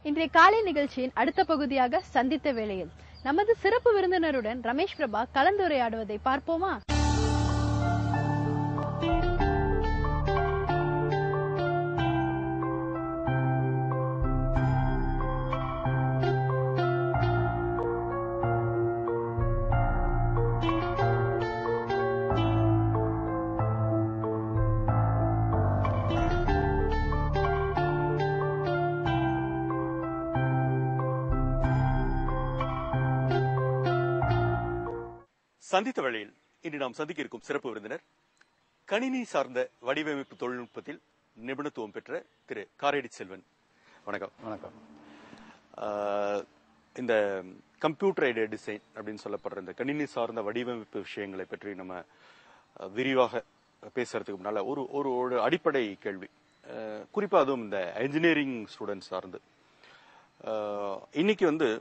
இன்றைய காலை நிகழ்ச்சியின் அடுத்த பகுதியாக சந்தித்த வேளையில் நமது சிறப்பு விருந்தினருடன் ரமேஷ் பிரபா கலந்துரையாடுவதை பார்ப்போமா சந்தித்த வேளையில் இன்று நாம் சந்திக்க இருக்கும் சிறப்பு விருந்தினர் கணினி சார்ந்த வடிவமைப்பு தொழில்நுட்பத்தில் நிபுணத்துவம் பெற்ற திரு காரேடி செல்வன் வணக்கம் வணக்கம் ஆஹ், இந்த கம்ப்யூட்டர் எய்டட் டிசைன் அப்படின்னு சொல்லப்படுற இந்த கணினி சார்ந்த வடிவமைப்பு விஷயங்களை பற்றி நம்ம அஹ், விரிவாக பேசுறதுக்கு முன்னால ஒரு ஒரு ஒரு அடிப்படை கேள்வி அஹ், குறிப்பா அதுவும் இந்த இன்ஜினியரிங் ஸ்டூடெண்ட்ஸ் சார்ந்து அஹ், இன்னைக்கு வந்து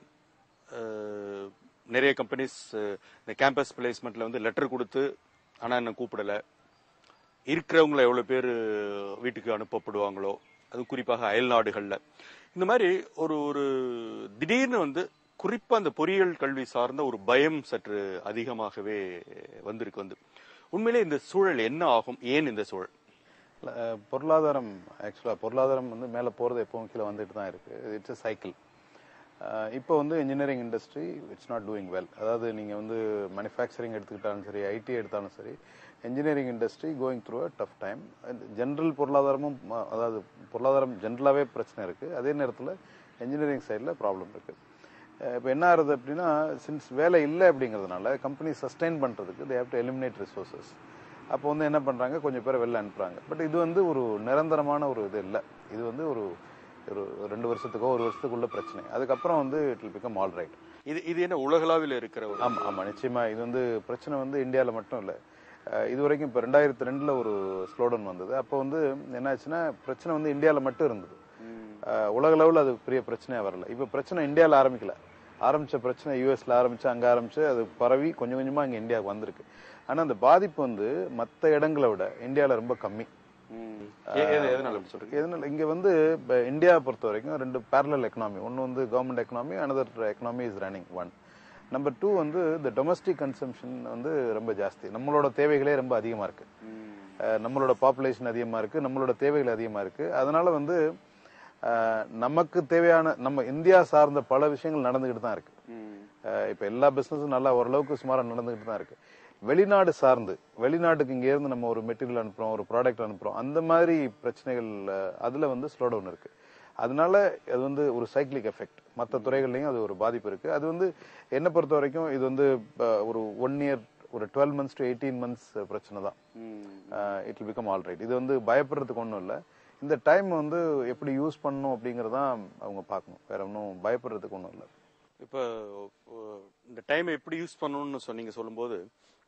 அஹ், நிறைய கம்பெனிஸ் இந்த கேம்பஸ் பிளேஸ்மெண்ட்ல வந்து லெட்டர் கொடுத்து ஆனா என்ன கூப்பிடல இருக்கிறவங்கள எவ்வளவு பேர் வீட்டுக்கு அனுப்பப்படுவாங்களோ அது குறிப்பாக அயல் நாடுகள்ல இந்த மாதிரி ஒரு ஒரு திடீர்னு வந்து குறிப்பா அந்த பொறியியல் கல்வி சார்ந்த ஒரு பயம் சற்று அதிகமாகவே வந்திருக்கு வந்து உண்மையிலே இந்த சூழல் என்ன ஆகும் ஏன் இந்த சூழல் இல்ல, அஹ், பொருளாதாரம் ஆக்சுவலாக பொருளாதாரம் வந்து மேலே போகிறது எப்பவும் கீழே வந்துட்டு தான் இருக்கு இட்ஸ் சைக்கிள் இப்போ வந்து engineering industry it's not doing well அதாவது நீங்கள் வந்து மேனுஃபேக்சரிங் எடுத்துக்கிட்டாலும் சரி ஐடி எடுத்தாலும் சரி engineering industry going through a tough time general பொருளாதாரமும் ம- அதாவது பொருளாதாரம் ஜென்ரலாகவே பிரச்சனை இருக்குது அதே நேரத்தில் இன்ஜினியரிங் சைடில் ப்ராப்ளம் இருக்குது இப்போ என்ன ஆகுது அப்படின்னா சின்ஸ் வேலை இல்லை அப்படிங்கிறதுனால கம்பெனி சஸ்டெயின் பண்ணுறதுக்கு they have to eliminate resources அப்போ வந்து என்ன பண்ணுறாங்க கொஞ்சம் பேரை வெளில அனுப்புகிறாங்க பட் இது வந்து ஒரு நிரந்தரமான ஒரு இது இல்லை இது வந்து ஒரு ஒரு ரெண்டு வருஷத்துக்கோ ஒரு வருஷத்துக்குள்ள பிரச்சனை அதுக்கப்புறம் வந்து it will become all right இது இது என்ன உலகளாவில் இருக்கிற ஒரு ஆமாம் ஆமாம் நிச்சயமா இது வந்து பிரச்சனை வந்து இந்தியாவில் மட்டும் இல்லை இது வரைக்கும் இப்போ ரெண்டாயிரத்தி ரெண்டில் ஒரு ஸ்லோடன் வந்தது அப்போ வந்து என்னாச்சுன்னா பிரச்சனை வந்து இந்தியாவில் மட்டும் இருந்தது அஹ், உலக லெவலில் அது பெரிய பிரச்சனையாக வரல இப்போ பிரச்சனை இந்தியாவில் ஆரம்பிக்கல ஆரம்பிச்ச பிரச்சனை யூஎஸ்ல ஆரம்பிச்சு அங்கே ஆரம்பிச்சு அது பரவி கொஞ்சம் கொஞ்சமாக இங்கே இந்தியாவுக்கு வந்திருக்கு ஆனால் அந்த பாதிப்பு வந்து மற்ற இடங்களை விட இந்தியாவில் ரொம்ப கம்மி ம். எ- எது- எதனால அப்படி சொல்றீங்க எதனால இங்க வந்து இப்ப இந்தியாவை பொறுத்த வரைக்கும் ரெண்டு parallel எக்கனாமி ஒன்னு வந்து government economy another economy is running one number two வந்து இந்த டொமஸ்டிக் கன்சம்ஷன் வந்து ரொம்ப ஜாஸ்தி நம்மளோட தேவைகளே ரொம்ப அதிகமா இருக்கு அஹ் நம்மளோட பாப்புலேஷன் அதிகமா இருக்கு நம்மளோட தேவைகள் அதிகமா இருக்கு அதனால வந்து அஹ் நமக்கு தேவையான நம்ம இந்தியா சார்ந்த பல விஷயங்கள் நடந்துகிட்டு தான் இருக்கு அஹ் இப்ப எல்லா பிசினஸும் நல்லா ஓரளவுக்கு சுமாரா நடந்துகிட்டு தான் இருக்கு வெளிநாடு சார்ந்து வெளிநாட்டுக்கு இங்க இருந்து நம்ம ஒரு மெட்டீரியல் அனுப்புறோம் ஒரு ப்ராடக்ட் அனுப்புறோம் அந்த மாதிரி பிரச்சனைகள் அஹ், அதுல வந்து ஸ்லோ டவுன் இருக்கு அதனால அது வந்து ஒரு சைக்கிளிக் எஃபெக்ட் மற்ற துறைகள்லயும் அது ஒரு பாதிப்பு இருக்கு அது வந்து என்னை பொறுத்த வரைக்கும் இது வந்து அஹ், ஒரு ஒன் இயர் ஒரு twelve months to eighteen months பிரச்சனை தான் it will become all right இது வந்து பயப்படுறதுக்கு ஒன்றும் இல்லை இந்த டைம் வந்து எப்படி யூஸ் பண்ணணும் அப்படிங்கறதான் அவங்க பார்க்கணும் வேற ஒன்றும் பயப்படுறதுக்கு ஒன்றும் இல்லை இப்போ அஹ், இந்த டைமை எப்படி யூஸ் பண்ணணும்னு சொன்னீங்க சொல்லும்போது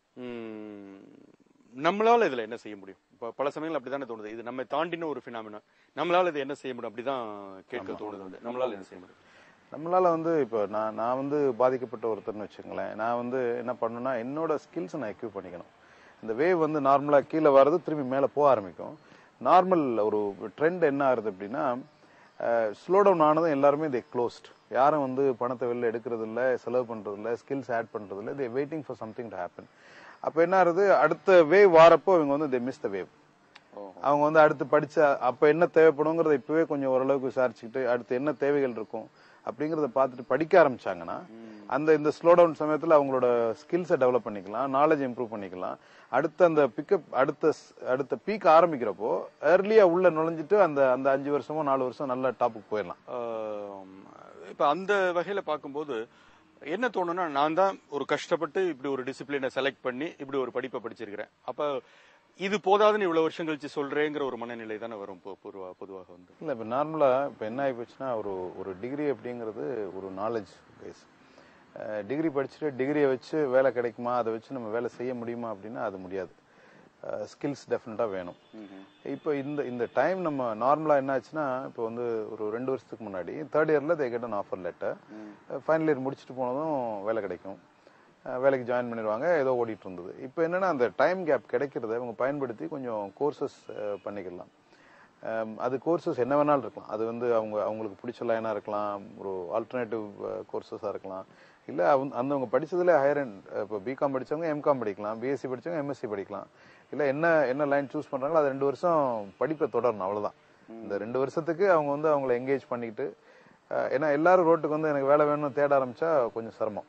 ம், நம்மளால இதுல என்ன செய்ய முடியும் இப்போ பல சமயங்கள் அப்படிதானே தோணுது இது நம்ம தாண்டின ஒரு பினாமினா நம்மளால இது என்ன செய்ய முடியும் அப்படிதான் கேட்க தோணுது வந்து. நம்மளால என்ன செய்ய முடியும் நம்மளால வந்து இப்போ நான் நான் வந்து பாதிக்கப்பட்ட ஒருத்தர்னு வச்சுங்களேன் நான் வந்து என்ன பண்ணணும்னா என்னோட ஸ்கில்ஸ் நான் எக்யூப் பண்ணிக்கணும் இந்த வேவ் வந்து நார்மலா கீழே வர்றது திரும்பி மேலே போக ஆரம்பிக்கும் நார்மல் ஒரு ட்ரெண்ட் என்ன ஆகுது அப்படின்னா ஸ்லோ டவுன் ஆனதும் எல்லாருமே தே க்ளோஸ்ட் யாரும் வந்து பணத்தை வெளில எடுக்கிறது இல்ல செலவு பண்றது இல்ல ஸ்கில்ஸ் ஆட் பண்றது இல்ல they waiting for something to happen அப்போ என்ன ஆகுது அடுத்த வேவ் வாரப்போ இவங்க வந்து தே மிஸ் த வேவ் அவங்க வந்து அடுத்து படிச்ச அப்ப என்ன தேவைப்படுங்கிறத இப்பவே கொஞ்சம் ஓரளவுக்கு விசாரிச்சுக்கிட்டு அடுத்து என்ன தேவைகள் இருக்கும் அப்படிங்கறத பார்த்துட்டு படிக்க ஆரம்பிச்சாங்கன்னா அந்த இந்த ஸ்லோ டவுன் சமயத்துல அவங்களோட ஸ்கில்ஸை டெவலப் பண்ணிக்கலாம் நாலேஜ் இம்ப்ரூவ் பண்ணிக்கலாம் அடுத்த அந்த பிக்கப் அடுத்த ஸ்- அடுத்த பீக் ஆரம்பிக்கிறப்போ ஏர்லியா உள்ள நுழைஞ்சிட்டு அந்த அந்த அஞ்சு வருஷமோ நாலு வருஷம் நல்ல டாப்புக்கு போயிடலாம் ஆம், இப்ப அந்த வகையில பார்க்கும்போது என்ன தோணும்னா நான் தான் ஒரு கஷ்டப்பட்டு இப்படி ஒரு டிசிப்ளினை செலக்ட் பண்ணி இப்படி ஒரு படிப்பை படிச்சிருக்கிறேன் அப்ப இது போதாதுன்னு இவ்வளவு வருஷம் கழிச்சு சொல்றேங்கிற ஒரு மனநிலை தானே வரும் பொ- பொதுவா- பொதுவாக வந்து இல்ல இப்ப நார்மலா இப்ப என்ன ஆகி போச்சுன்னா ஒரு ஒரு டிகிரி அப்படிங்கிறது ஒரு நாலேஜ் பேஸ் டிகிரி படிச்சுட்டு டிகிரியை வச்சு வேலை கிடைக்குமா அதை வச்சு நம்ம வேலை செய்ய முடியுமா அப்படின்னா அது முடியாது ஸ்கில்ஸ் டெஃபினட்டா வேணும் இப்போ இந்த இந்த டைம் நம்ம நார்மலா என்ன ஆச்சுன்னா இப்போ வந்து ஒரு ரெண்டு வருஷத்துக்கு முன்னாடி தேர்ட் இயர்ல they get an offer letter final year முடிச்சுட்டு போனதும் வேலை கிடைக்கும் அஹ் வேலைக்கு ஜாயின் பண்ணிடுவாங்க ஏதோ ஓடிட்டு இருந்தது இப்போ என்னன்னா அந்த டைம் கேப் கிடைக்கிறத இவங்க பயன்படுத்தி கொஞ்சம் கோர்சஸ் பண்ணிக்கலாம் Um, அது கோர்சஸ் என்ன வேணாலும் இருக்கலாம் அது வந்து அவங்க அவங்களுக்கு பிடிச்ச லைனா இருக்கலாம் ஒரு ஆல்டர்னேட்டிவ் கோர்சஸா இருக்கலாம் இல்ல அவங்க அந்தவங்க படிச்சதுல ஹையர் அண்ட் இப்போ பிகாம் படிச்சவங்க எம்காம் படிக்கலாம் பிஎஸ்சி படிச்சவங்க எம்எஸ்சி படிக்கலாம் இல்ல என்ன என்ன லைன் சூஸ் பண்றாங்களோ அது ரெண்டு வருஷம் படிப்பை தொடரணும் அவ்வளவுதான் இந்த ரெண்டு வருஷத்துக்கு அவங்க வந்து அவங்கள என்கேஜ் பண்ணிக்கிட்டு அஹ், ஏன்னா எல்லாரும் ரோட்டுக்கு வந்து எனக்கு வேலை வேணும்னு தேட ஆரம்பிச்சா கொஞ்சம் சிரமம்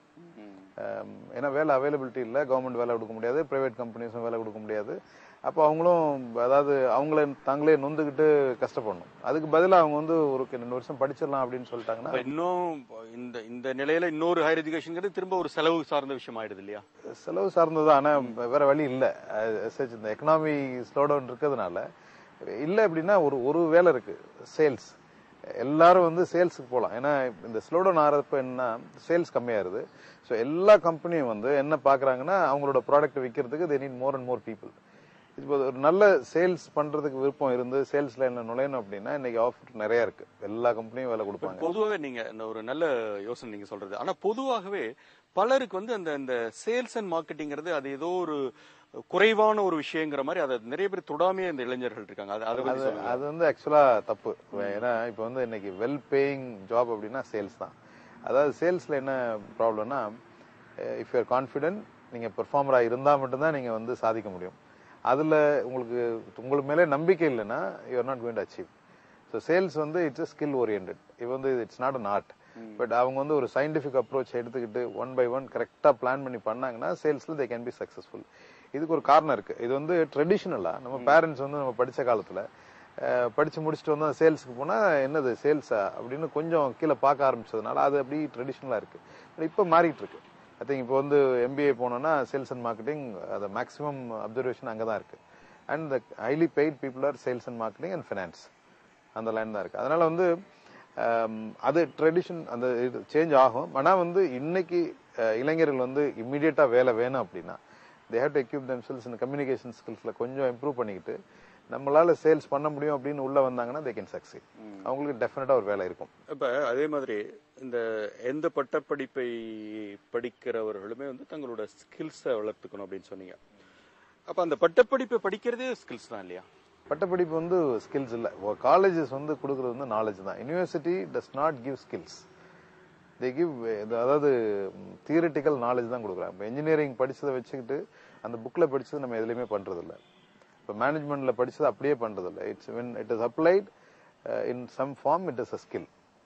Um, ஏன்னா வேலை அவைலபிலிட்டி இல்லை கவர்மெண்ட் வேலை கொடுக்க முடியாது பிரைவேட் கம்பெனிஸும் வேலை கொடுக்க முடியாது அப்போ அவங்களும் அதாவது அவங்களே தாங்களே நொந்துக்கிட்டு கஷ்டப்படணும் அதுக்கு பதிலா அவங்க வந்து ஒரு ரெண்டு வருஷம் படிச்சிடலாம் அப்படின்னு சொல்லிட்டாங்கன்னா அப்ப இன்னும் இந்த இந்த நிலையில இன்னொரு ஹையர் எஜுகேஷன் திரும்ப ஒரு செலவு சார்ந்த விஷயம் ஆயிடுது இல்லையா செலவு சார்ந்தது ஆனா வேற வழி இல்ல as such இந்த எக்கனாமி ஸ்லோ டவுன் இருக்கிறதுனால இல்ல அப்படின்னா ஒரு ஒரு வேலை இருக்கு சேல்ஸ் எல்லாரும் வந்து சேல்ஸுக்கு போகலாம் ஏன்னா இந்த ஸ்லோ டவுன் ஆகிறப்ப என்ன சேல்ஸ் கம்மியாயிருது ஸோ எல்லா கம்பெனியும் வந்து என்ன பாக்குறாங்கன்னா அவங்களோட ப்ராடக்ட் விற்கிறதுக்கு they need more and more people இப்போ ஒரு நல்ல சேல்ஸ் பண்றதுக்கு விருப்பம் இருந்து சேல்ஸ் லைன்ல நுழையணும் அப்படின்னா இன்னைக்கு ஆஃபர் நிறைய இருக்கு எல்லா கம்பெனியும் வேலை கொடுப்பாங்க பொதுவாகவே நீங்க இந்த ஒரு நல்ல யோசனை நீங்க சொல்றது ஆனா பொதுவாகவே பலருக்கு வந்து அந்த இந்த சேல்ஸ் அண்ட் மார்க்கெட்டிங்கிறது அது ஏதோ ஒரு குறைவான ஒரு விஷயங்கிற மாதிரி அதை நிறைய பேர் தொடாமையே இந்த இளைஞர்கள் இருக்காங்க அது அதை பத்தி அது சொல்லுங்க அது வந்து ஆக்சுவலா தப்பு ஏன்னா இப்போ வந்து இன்னைக்கு வெல் பேயிங் ஜாப் அப்படின்னா சேல்ஸ் தான் அதாவது சேல்ஸ்ல என்ன ப்ராப்ளம்னா இஃப் யூஆர் கான்ஃபிடென்ட் நீங்க பெர்ஃபார்மரா இருந்தா மட்டும்தான் நீங்க வந்து சாதிக்க முடியும் அதுல உங்களுக்கு உங்களுக்கு மேலே நம்பிக்கை இல்லைன்னா you are not going to achieve so sales வந்து இட்ஸ் ஸ்கில் ஓரியன்ட் இது வந்து it's not an art but அவங்க வந்து ஒரு சயின்டிபிக் அப்ரோச் எடுத்துக்கிட்டு ஒன் பை ஒன் கரெக்டாக பிளான் பண்ணி பண்ணாங்கன்னா சேல்ஸ்ல தே கேன் பி சக்சஸ்ஃபுல் இதுக்கு ஒரு காரணம் இருக்கு இது வந்து ட்ரெடிஷ்னலா நம்ம பேரண்ட்ஸ் வந்து நம்ம படிச்ச காலத்துல அஹ், படிச்சு முடிச்சுட்டு வந்து சேல்ஸ்க்கு போனா என்னது சேல்ஸா அப்படின்னு கொஞ்சம் கீழே பார்க்க ஆரம்பிச்சதுனால அது அப்படி ட்ரெடிஷ்னலா இருக்கு But இப்போ மாறிட்டு இருக்கு ஐ திங்க் இப்போ வந்து எம்பிஏ போனோம்னா சேல்ஸ் அண்ட் மார்க்கெட்டிங் அது மேக்ஸிமம் அப்சர்வேஷன் அங்கே தான் இருக்கு and the highly paid people are sales and marketing and finance அந்த லைன் தான் இருக்கு அதனால வந்து ஆம், அது ட்ரெடிஷன் அந்த இது சேஞ்ச் ஆகும் ஆனா வந்து இன்னைக்கு அஹ், இளைஞர்கள் வந்து இம்மிடியட்டா வேலை வேணும் அப்படின்னா they have to equip themselves இந்த கம்யூனிகேஷன் ஸ்கில்ஸ்ல கொஞ்சம் இம்ப்ரூவ் பண்ணிக்கிட்டு நம்மளால சேல்ஸ் பண்ண முடியும் அப்படின்னு உள்ள வந்தாங்கன்னா தே கேன் சக்சீட் அவங்களுக்கு டெஃபினட்டா ஒரு வேலை இருக்கும் இப்ப அதே மாதிரி இந்த எந்த பட்டப்படிப்பை படிக்கிறவர்களுமே வந்து தங்களோட ஸ்கில்ஸை வளர்த்துக்கணும் அப்படின்னு சொன்னீங்க அப்ப அந்த பட்டப்படிப்பை படிக்கிறதே ஸ்கில்ஸ் தான் இல்லையா பட்டப்படிப்பு வந்து ஸ்கில்ஸ் இல்ல காலேஜஸ் வந்து கொடுக்கறது வந்து நாலேஜ் தான் university does not give skills they give அதாவது தியரிட்டிக்கல் நாலேஜ் தான் கொடுக்குறாங்க இப்போ இன்ஜினியரிங் படிச்சதை வச்சுக்கிட்டு அந்த புக்ல படிச்சது நம்ம எதுலையுமே பண்றது இல்ல இப்போ மேனேஜ்மெண்ட்ல படிச்சது அப்படியே பண்றது இல்ல it's when it is applied in some form it is a skill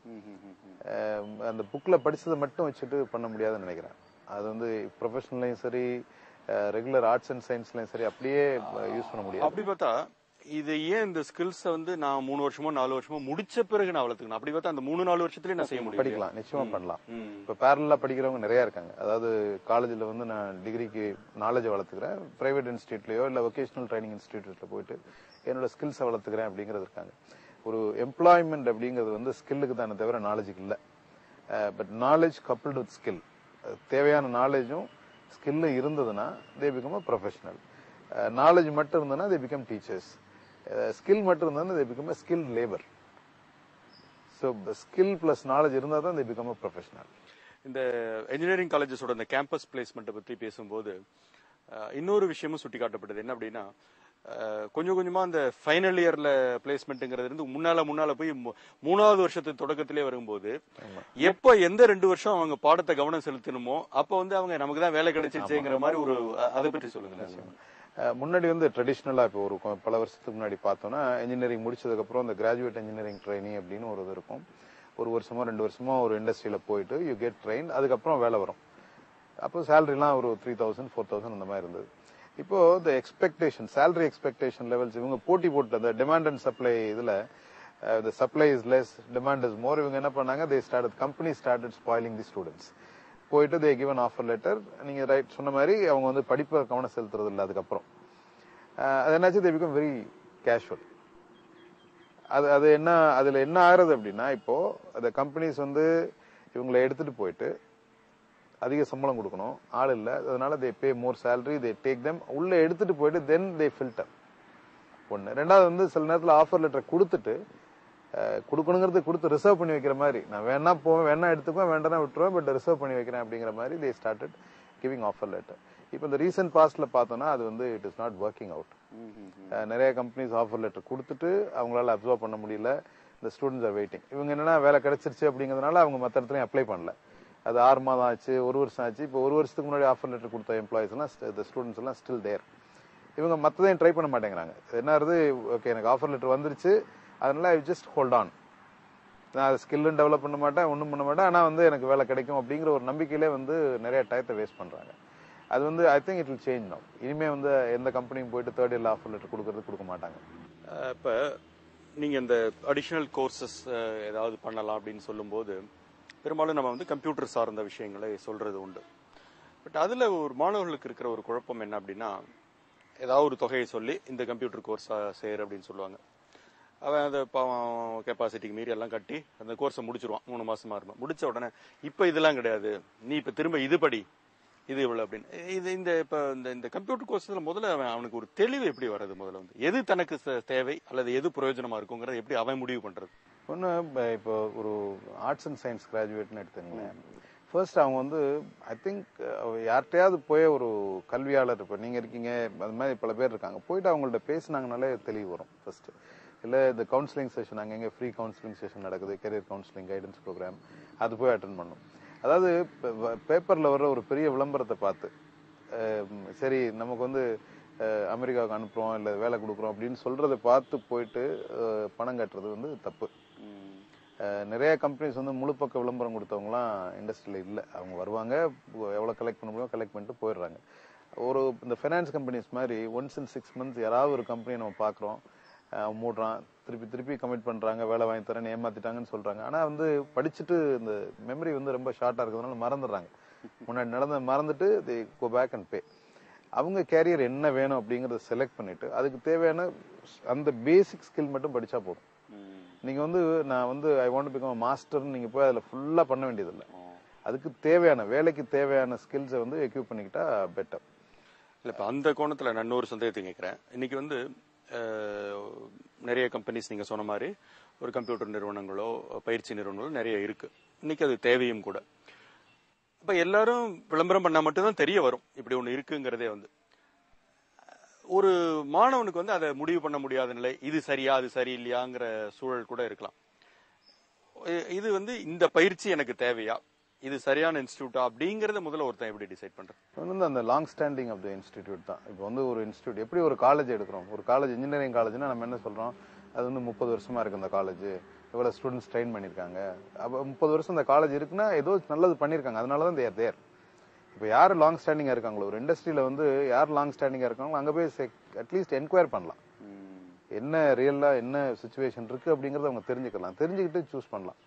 அந்த புக்ல படிச்சதை மட்டும் வச்சுட்டு பண்ண முடியாதுன்னு நினைக்கிறேன் அது வந்து ப்ரொஃபஷனல்லையும் சரி ரெகுலர் ஆர்ட்ஸ் அண்ட் சயின்ஸ்லயும் சரி அப்படியே யூஸ் பண்ண முடியாது அப்படி பார்த்தா இது ஏன் இந்த ஸ்கில்ஸ் வந்து நான் மூணு வருஷமோ நாலு வருஷமோ முடிச்ச பிறகு நான் வளர்த்துக்கணும் அப்படி பார்த்தா அந்த மூணு நாலு வருஷத்துலயே நான் செய்ய முடியும் படிக்கலாம் நிச்சயமா பண்ணலாம் ம். இப்ப பேரலா படிக்கிறவங்க நிறைய இருக்காங்க அதாவது காலேஜ்ல வந்து நான் டிகிரிக்கு நாலேஜ் வளர்த்துக்கிறேன் பிரைவேட் இன்ஸ்டியூட்லயோ இல்ல வொகேஷனல் ட்ரைனிங் இன்ஸ்டியூட்ல போயிட்டு என்னோட ஸ்கில்ஸை வளர்த்துக்கிறேன் அப்படிங்கிறது இருக்காங்க ஒரு எம்ப்ளாய்மெண்ட் அப்படிங்கிறது வந்து ஸ்கில்லுக்கு தானே தவிர நாலேஜுக்கு இல்ல but knowledge coupled with skill தேவையான நாலேஜும் ஸ்கில்லும் இருந்ததுன்னா they become a professional knowledge மட்டும் இருந்ததுன்னா தே பிகம் டீச்சர்ஸ் ஸ்கில் மட்டும் இருந்ததுன்னா they become a skill labour so skill plus knowledge இருந்தால் தான் தே பிகம் அ ப்ரொஃபஷனல் இந்த இன்ஜினியரிங் காலேஜஸோட இந்த கேம்பஸ் பிளேஸ்மெண்ட்டை பத்தி பேசும்போது அஹ், இன்னொரு விஷயமும் சுட்டி காட்டப்பட்டது என்ன அப்படின்னா அஹ், கொஞ்சம் கொஞ்சமா அந்த ஃபைனல் இயர்ல பிளேஸ்மெண்ட்ங்கிறது இருந்து முன்னால முன்னால போய் மூ- மூணாவது வருஷத்து தொடக்கத்திலே வரும்போது எப்ப எந்த ரெண்டு வருஷம் அவங்க பாடத்தை கவனம் செலுத்தணுமோ அப்ப வந்து அவங்க நமக்கு தான் வேலை கிடைச்சிருச்சுங்கிற மாதிரி ஒரு அ- அதை பற்றி சொல்லுங்க அஹ் முன்னாடி வந்து ட்ரெடிஷ்னலா இப்போ ஒரு கொ- பல வருஷத்துக்கு முன்னாடி பார்த்தோம்னா இன்ஜினியரிங் முடிச்சதுக்கு அப்புறம் இந்த கிராஜுவேட் இன்ஜினியரிங் ட்ரைனி அப்படின்னு ஒரு இது இருக்கும் ஒரு வருஷமோ ரெண்டு வருஷமோ ஒரு இண்டஸ்ட்ரியில போயிட்டு யூ கெட் ட்ரெயின் அதுக்கப்புறம் வேலை வரும் அப்போ சேலரிலாம் ஒரு த்ரீ தௌசண்ட் ஃபோர் தௌசண்ட் அந்த மாதிரி இருந்தது இப்போ இந்த எக்ஸ்பெக்டேஷன் சேலரி எக்ஸ்பெக்டேஷன் லெவல்ஸ் இவங்க போட்டி போட்டு அந்த டிமாண்ட் அண்ட் சப்ளை இதுல the supply is less demand is more இவங்க என்ன பண்ணாங்க they started company started spoiling the students போயிட்டு தே கிவன் ஆஃபர் லெட்டர் நீங்க ரைட் சொன்ன மாதிரி அவங்க வந்து படிப்பை கவனம் செலுத்துறது இல்லை அதுக்கப்புறம் அஹ் அது என்னாச்சு தே பிகம் வெரி கேஷுவல் அது அது என்ன அதுல என்ன ஆகுறது அப்படின்னா இப்போ அந்த கம்பெனிஸ் வந்து இவங்களை எடுத்துட்டு போயிட்டு அதிக சம்பளம் கொடுக்கணும் ஆள் இல்ல அதனால they pay more salary they take them உள்ள எடுத்துட்டு போயிட்டு தென் தே ஃபில்டர் ஒண்ணு ரெண்டாவது வந்து சில நேரத்துல ஆஃபர் லெட்டர் கொடுத்துட்டு அஹ், கொடுக்கணுங்கிறது கொடுத்து ரிசர்வ் பண்ணி வைக்கிற மாதிரி நான் வேணா போவேன் வேணா எடுத்துக்குவேன் வேண்டாம் விட்டுருவேன் பட் ரிசர்வ் பண்ணி வைக்கிறேன் அப்படிங்கிற மாதிரி they started giving offer letter இப்போ இந்த ரீசெண்ட் பாஸ்ட்ல பார்த்தோம்னா அது வந்து it is not working out ah நிறைய கம்பெனிஸ் ஆஃபர் லெட்டர் கொடுத்துட்டு அவங்களால அப்சர்வ் பண்ண முடியல இந்த ஸ்டூடெண்ட்ஸ் ஆர் வெயிட்டிங் இவங்க என்னன்னா வேலை கிடைச்சிருச்சு அப்படிங்கிறதுனால அவங்க மற்ற இடத்துலயும் அப்ளை பண்ணல அது ஆறு மாதம் ஆச்சு ஒரு வருஷம் ஆச்சு இப்போ ஒரு வருஷத்துக்கு முன்னாடி ஆஃபர் லெட்டர் கொடுத்த எம்ப்ளாயிஸ் எல்லாம் இந்த ஸ்டூடெண்ட்ஸ் எல்லாம் ஸ்டில் தேர் இவங்க மற்றதையும் ட்ரை பண்ண மாட்டேங்கிறாங்க என்ன ஆகுது ஓகே எனக்கு ஆஃபர் லெட்டர் வந்துருச்சு அதனால ஐ ஜஸ்ட் ஹோல்ட் ஆன் நான் ஸ்கில்லும் டெவலப் பண்ண மாட்டேன் ஒன்றும் பண்ண மாட்டேன் ஆனால் வந்து எனக்கு வேலை கிடைக்கும் அப்படிங்கிற ஒரு நம்பிக்கையிலே வந்து நிறைய டயத்தை வேஸ்ட் பண்ணுறாங்க அது வந்து I think it will change no இனிமே வந்து எந்த கம்பெனியும் போயிட்டு தேர்ட் இயர் ஆஃபர் லெட்டர் கொடுக்கறது கொடுக்க மாட்டாங்க அஹ் இப்ப நீங்க இந்த அடிஷனல் கோர்சஸ் ஏதாவது பண்ணலாம் அப்படின்னு சொல்லும்போது பெரும்பாலும் நம்ம வந்து கம்ப்யூட்டர் சார்ந்த விஷயங்களை சொல்றது உண்டு பட் அதுல ஒரு மாணவர்களுக்கு இருக்கிற ஒரு குழப்பம் என்ன அப்படின்னா ஏதாவது ஒரு தொகையை சொல்லி இந்த கம்ப்யூட்டர் கோர்ஸ் சேர் அப்படின்னு சொல்லுவாங்க அவன் அந்த பாவம் கெப்பாசிட்டிக்கு மீறி எல்லாம் கட்டி அந்த கோர்ஸை முடிச்சிருவான் மூணு மாசமா இருக்கும் முடிச்ச உடனே இப்ப இதெல்லாம் கிடையாது நீ இப்ப திரும்ப இது படி இது இவ்வளவு அப்படின்னு இது இந்த இப்ப இந்த இந்த கம்ப்யூட்டர் கோர்ஸ்ல முதல்ல அவன் அவனுக்கு ஒரு தெளிவு எப்படி வர்றது முதல்ல வந்து எது தனக்கு ச- தேவை அல்லது எது பிரயோஜனமா இருக்குங்கிறத எப்படி அவன் முடிவு பண்றது ஒன்று இப்போ ஒரு ஆர்ட்ஸ் அண்ட் சயின்ஸ் கிராஜுவேட்னு எடுத்துங்களேன் ஃபர்ஸ்ட் அவங்க வந்து ஐ திங்க் யார்கிட்டயாவது போய் ஒரு கல்வியாளர் இப்போ நீங்கள் இருக்கீங்க அது மாதிரி பல பேர் இருக்காங்க போயிட்டு அவங்கள்ட்ட பேசினாங்கனாலே தெளிவு வரும் ஃபர்ஸ்ட் இல்லை இந்த கவுன்சிலிங் செஷன் அங்கே எங்கே ஃப்ரீ கவுன்சிலிங் செஷன் நடக்குது கெரியர் கவுன்சிலிங் கைடன்ஸ் ப்ரோக்ராம் அது போய் அட்டன் பண்ணும் அதாவது பேப்பரில் வர்ற ஒரு பெரிய விளம்பரத்தை பார்த்து அஹ் சரி நமக்கு வந்து அஹ் அமெரிக்காவுக்கு அனுப்புறோம் இல்லை வேலை கொடுக்குறோம் அப்படின்னு சொல்றதை பார்த்து போயிட்டு அஹ் பணம் கட்டுறது வந்து தப்பு அஹ் நிறைய கம்பெனிஸ் வந்து முழு பக்க விளம்பரம் கொடுத்தவங்கலாம் இண்டஸ்ட்ரியில் இல்லை அவங்க வருவாங்க எவ்வளோ கலெக்ட் பண்ண முடியுமோ கலெக்ட் பண்ணிட்டு போயிடுறாங்க ஒரு இந்த ஃபைனான்ஸ் கம்பெனிஸ் மாதிரி ஒன்ஸ் இன் சிக்ஸ் மந்த்ஸ் யாராவது ஒரு கம்பெனியை நம்ம பார்க்குறோம் மூடுறான் திருப்பி திருப்பி கமிட் பண்றாங்க வேலை வாங்கி தரேன்னு ஏமாத்திட்டாங்கன்னு சொல்றாங்க ஆனா வந்து படிச்சுட்டு இந்த மெமரி வந்து ரொம்ப ஷார்ட்டா இருக்கிறதுனால மறந்துடுறாங்க முன்னாடி நடந்த மறந்துட்டு தி கோ பேக் அண்ட் பே அவங்க கேரியர் என்ன வேணும் அப்படிங்கறத செலக்ட் பண்ணிட்டு அதுக்கு தேவையான அந்த பேசிக் ஸ்கில் மட்டும் படிச்சா போதும் நீங்க வந்து நான் வந்து ஐ வாண்ட் பிகம் மாஸ்டர்னு நீங்க போய் அதுல ஃபுல்லா பண்ண வேண்டியதில்லை அதுக்கு தேவையான வேலைக்கு தேவையான ஸ்கில்ஸை வந்து எக்யூப் பண்ணிக்கிட்டா பெட்டர் இல்ல இப்ப அந்த கோணத்துல நான் இன்னொரு சந்தேகத்தை கேட்கிறேன் இன்னைக்கு வந்து அஹ், நிறைய கம்பெனிஸ் நீங்க சொன்ன மாதிரி ஒரு கம்ப்யூட்டர் நிறுவனங்களோ பயிற்சி நிறுவனங்களோ நிறைய இருக்கு இன்னைக்கு அது தேவையும் கூட அப்ப எல்லாரும் விளம்பரம் பண்ணா மட்டும்தான் தெரிய வரும் இப்படி ஒண்ணு இருக்குங்கிறதே வந்து ஒரு மாணவனுக்கு வந்து அதை முடிவு பண்ண முடியாத நிலை இது சரியா அது சரியில்லையாங்கிற சூழல் கூட இருக்கலாம் இ- இது வந்து இந்த பயிற்சி எனக்கு தேவையா இது சரியான இன்ஸ்டியூட்டா அப்படிங்கறத முதல்ல ஒருத்தன் எப்படி டிசைட் பண்றது இது வந்து அந்த long standing of the institute தான் இப்போ வந்து ஒரு இன்ஸ்டியூட் எப்படி ஒரு காலேஜ் எடுக்கிறோம் ஒரு காலேஜ் இன்ஜினியரிங் காலேஜ்னா நம்ம என்ன சொல்றோம் அது வந்து முப்பது வருஷமா இருக்கு அந்த காலேஜ் எவ்வளவு ஸ்டூடெண்ட்ஸ் ட்ரெயின் பண்ணிருக்காங்க அப்போ முப்பது வருஷம் இந்த காலேஜ் இருக்குன்னா ஏதோ நல்லது பண்ணிருக்காங்க அதனால தான் தேர் தேர் இப்போ யார் லாங் ஸ்டாண்டிங்கா இருக்காங்களோ ஒரு இண்டஸ்ட்ரியில வந்து யார் லாங் ஸ்டாண்டிங்கா இருக்காங்களோ அங்க போய் அட்லீஸ்ட் என்கொயர் பண்ணலாம் என்ன ரியலா என்ன சுச்சுவேஷன் இருக்கு அப்படிங்கறத அவங்க தெரிஞ்சுக்கலாம் தெரிஞ்சுக்கிட்டு சூஸ் பண்ணலாம்